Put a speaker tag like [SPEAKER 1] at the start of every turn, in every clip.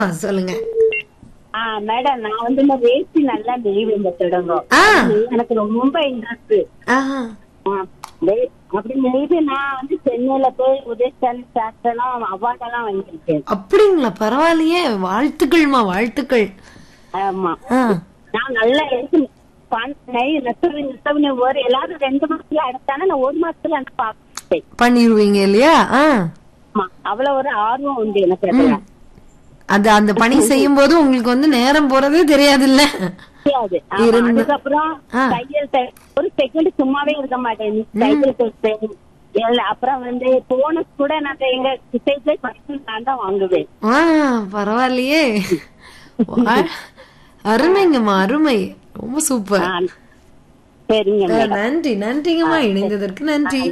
[SPEAKER 1] ஆ, சொல்லுங்க
[SPEAKER 2] ஆ மேடம் நான் வந்து இந்த வேஷ்டி நல்லா நெய்வேன் இந்த தொடங்கும்
[SPEAKER 1] ஆ.
[SPEAKER 2] எனக்கு ரொம்ப இன்ட்ரெஸ்ட்
[SPEAKER 1] ஆஹா.
[SPEAKER 2] அப்படி நெய்து நான் வந்து சென்னையில போய் உதயஸ்டாலின் சாஸ்திரம் அவார்ட் எல்லாம் வாங்கியிருக்கேன்
[SPEAKER 1] அப்படிங்களா பரவாயில்லையே வாழ்த்துக்கள்மா வாழ்த்துக்கள்
[SPEAKER 2] ஆமா
[SPEAKER 1] ஆ.
[SPEAKER 2] நான் நல்லா எடுத்து பண்- நெய் நெசவு நெசவு ஒரு எல்லாரும் ரெண்டு மாசத்துல எடுத்தானே நான் ஒரு மாசத்துல எனக்கு பார்ப்பேன்
[SPEAKER 1] பண்ணிருவீங்க இல்லையா ஆ
[SPEAKER 2] ஆமா அவ்வளவு ஒரு ஆர்வம் உண்டு எனக்கு அதுல
[SPEAKER 1] அது அந்த பணி செய்யும் போது உங்களுக்கு வந்து நேரம் போறதே தெரியாதுல்ல
[SPEAKER 2] தெரியாது ஆமா,
[SPEAKER 1] இருந்து-
[SPEAKER 2] அதுக்கப்புறம்
[SPEAKER 1] ஆ.
[SPEAKER 2] தையல் தை- ஒரு செகண்ட் சும்மாவே இருக்க மாட்டேன் தையல் தைப்பேன் இல்ல, அப்புறம் வந்து போனஸ் கூட நான் எங்க சைட்ல ஃபர்ஸ்ட் நான் தான் வாங்குவேன்
[SPEAKER 1] ஆ பரவாயில்லையே வா- அருமைங்கம்மா அருமை ரொம்ப சூப்பர்
[SPEAKER 2] ஆ, சரிங்க
[SPEAKER 1] ஆ,
[SPEAKER 2] மேடம்
[SPEAKER 1] நன்றி நன்றிங்கம்மா இணைந்ததற்கு நன்றி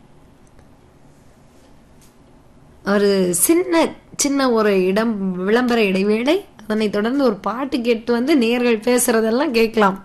[SPEAKER 1] ஒரு சின்ன சின்ன ஒரு இடம் விளம்பர இடைவேளை அதனை தொடர்ந்து ஒரு பாட்டு கேட்டு வந்து நேர்கள் பேசுறதெல்லாம் கேட்கலாம்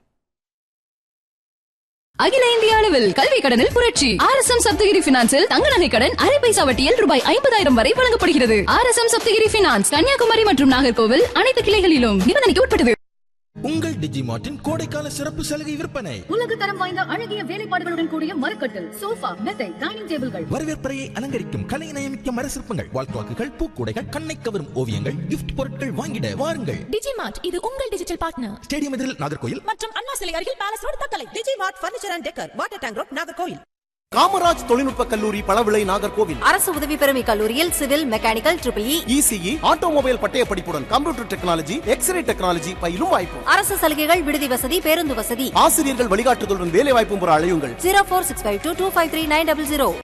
[SPEAKER 3] அகில இந்திய அளவில் கல்வி கடனில் புரட்சி ஆர் எஸ் எம் சப்தகிரி பினான்சில் தங்க நகை கடன் அரை பைசா வட்டியில் ரூபாய் ஐம்பதாயிரம் வரை வழங்கப்படுகிறது R S M Saptagiri finance Kanniyakumari மற்றும் நாகர்கோவில் அனைத்து கிளைகளிலும் நிபந்தனைக்கு உட்பட்டது
[SPEAKER 4] உங்கள் டிஜிமார்ட்டின் கோடைக்கால சிறப்பு சலுகை விற்பனை
[SPEAKER 3] உலக தரம் வாய்ந்த அழகிய வேலைப்பாடுகளுடன் கூடிய மரக்கட்டில் சோஃபா மெத்தை டைனிங் டேபிள்கள்
[SPEAKER 4] வரவேற்பறையை அலங்கரிக்கும் கலை நயமிக்க மர சிற்பங்கள் வால்குவாக்குகள் பூக்கூடைகள் கண்ணை கவரும் ஓவியங்கள் கிஃப்ட் பொருட்கள் வாங்கிட வாருங்கள்
[SPEAKER 5] டிஜிமார்ட் இது உங்கள் டிஜிட்டல் பார்ட்னர்
[SPEAKER 4] ஸ்டேடியம் எதிரில் நாகர்கோயில்
[SPEAKER 5] மற்றும் அண்ணா சிலை அருகில் palace road Thuckalay Digimart furniture and decor water tank road Nagercoil
[SPEAKER 6] Kamaraj தொழில்நுட்ப கல்லூரி பளவிளை நாகர்கோவில்
[SPEAKER 7] அரசு உதவி பெறும் இக்கல்லூரியில் civil mechanical triple E
[SPEAKER 6] ECE automobile பட்டய படிப்புடன் கம்ப்யூட்டர் டெக்னாலஜி எக்ஸ்ரே டெக்னாலஜி பயிலும் வாய்ப்பு
[SPEAKER 7] அரசு சலுகைகள் விடுதி வசதி பேருந்து வசதி
[SPEAKER 6] ஆசிரியர்கள் வழிகாட்டுதலுடன் வேலை வாய்ப்பும் பெற அழையுங்கள்
[SPEAKER 7] zero four six five two two five three nine double zero